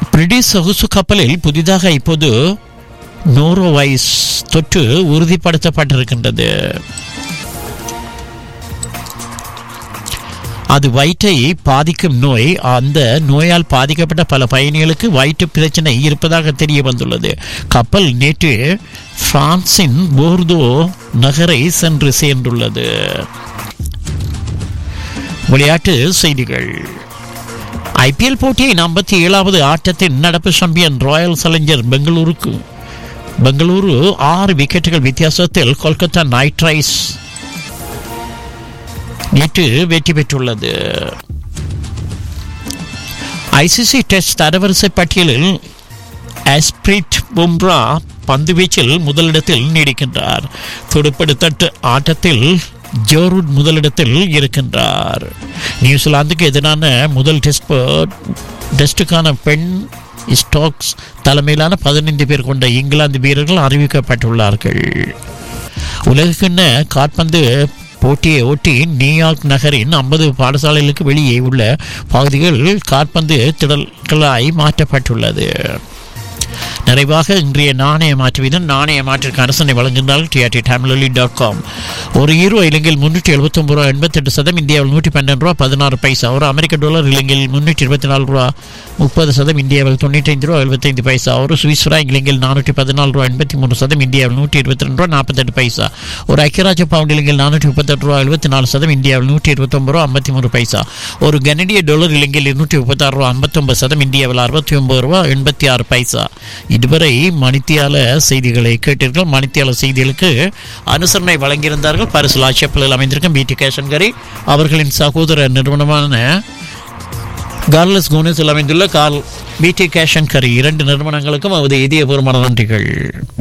British சொகுசு கப்பலில் புதிதாக இப்போது நோரோவைஸ் தொற்று உறுதிப்படுத்தப்பட்டிருக்கின்றது அது வயிற்றை பாதிக்கும் நோய் அந்த நோயால் பாதிக்கப்பட்ட பல பயணிகளுக்கு வயிற்று பிரச்சனை இருப்பதாக தெரிய வந்துள்ளது கப்பல் நேற்று பிரான்சின் போர்தோ நகரை சென்று சேர்ந்துள்ளது விளையாட்டு செய்திகள் ஐபிஎல் போட்டியின் ஐம்பத்தி ஏழாவது ஆட்டத்தின் நடப்பு சாம்பியன் ராயல் சேலஞ்சர் பெங்களூருக்கு பெங்களூரு ஆறு விக்கெட்டுகள் வித்தியாசத்தில் கொல்கத்தா நைட் ரைஸ் நேற்று வெற்றி பெற்றுள்ளது ஐசிசி டெஸ்ட் தரவரிசை பட்டியலில் ஆஸ்பிரிட் பும்ரா பந்து வீச்சில் முதலிடத்தில் நீடிக்கின்றார் துடுப்படுத்தட்டு ஆட்டத்தில் ஜோருட் முதலிடத்தில் இருக்கின்றார் நியூசிலாந்துக்கு எதிரான முதல் டெஸ்ட் டெஸ்டுக்கான பெண் ஸ்டோக்ஸ் தலைமையிலான பதினைந்து பேர் கொண்ட இங்கிலாந்து வீரர்கள் அறிவிக்கப்பட்டுள்ளார்கள் உலகக்கிண்ண காற்பந்து போட்டியை ஒட்டி நியூயார்க் நகரின் ஐம்பது பாடசாலைகளுக்கு வெளியே உள்ள பகுதிகள் காற்பந்து திடல்களாய் மாற்றப்பட்டுள்ளது நிறைவாக இன்றைய நாணய மாற்று வீதம் நாணய மாற்றிற்கு அரசனை வழங்குகிறார் டிஆர்டி தமிழொலி டாட் காம் ஒரு ஈரோ இலங்கையில் முன்னூற்றி எழுபத்தொம்பது ரூபா எண்பத்தெட்டு சதம் இந்தியாவில் நூற்றி பன்னெண்டு ரூபா பதினாறு பைசா ஒரு அமெரிக்க டாலர் இலங்கையில் முன்னூற்றி இருபத்தி நாலு ரூபா முப்பது சதம் இந்தியாவில் தொண்ணூற்றி ரூபா எழுபத்தைந்து பைசா ஒரு சுவிஸ் ஃப்ராங்க் இலங்கையில் நானூற்றி பதினாலு ரூபா எண்பத்தி மூணு சதம் இந்தியாவில் நூற்றி இருபத்தி ரெண்டு ரூபா நாற்பத்தெட்டு பைசா ஒரு ஐக்கியராஜ பவுண்ட் இலங்கையில் நானூற்றி முப்பத்தெட்டு ரூபா எழுபத்தி நாலு சதம் இந்தியாவில் நூற்றி இருபத்தொம்பது ரூபா ஐம்பத்தி மூணு பைசா ஒரு கனடிய டாலர் இலங்கையில் இருநூற்றி முப்பத்தாறு ரூபா ஐம்பத்தொம்பது சதம் இந்தியாவில் அறுபத்தி ஒன்பது ரூபா எண்பத்தி ஆறு பைசா இதுவரை மணித்தியால செய்திகளை கேட்டீர்கள் மணித்தியால செய்திகளுக்கு அனுசரணை வழங்கியிருந்தார்கள் பரிசு லாட்சியப்பலில் அமைந்திருக்கும் பிடி கேஷன்கரி அவர்களின் சகோதர நிறுவனமான கார்லஸ் கோனஸில் அமைந்துள்ள கார்ல் பிடி கேஷன் கரி இரண்டு நிறுவனங்களுக்கும் அவரது இதயபூர்வமான நன்றிகள்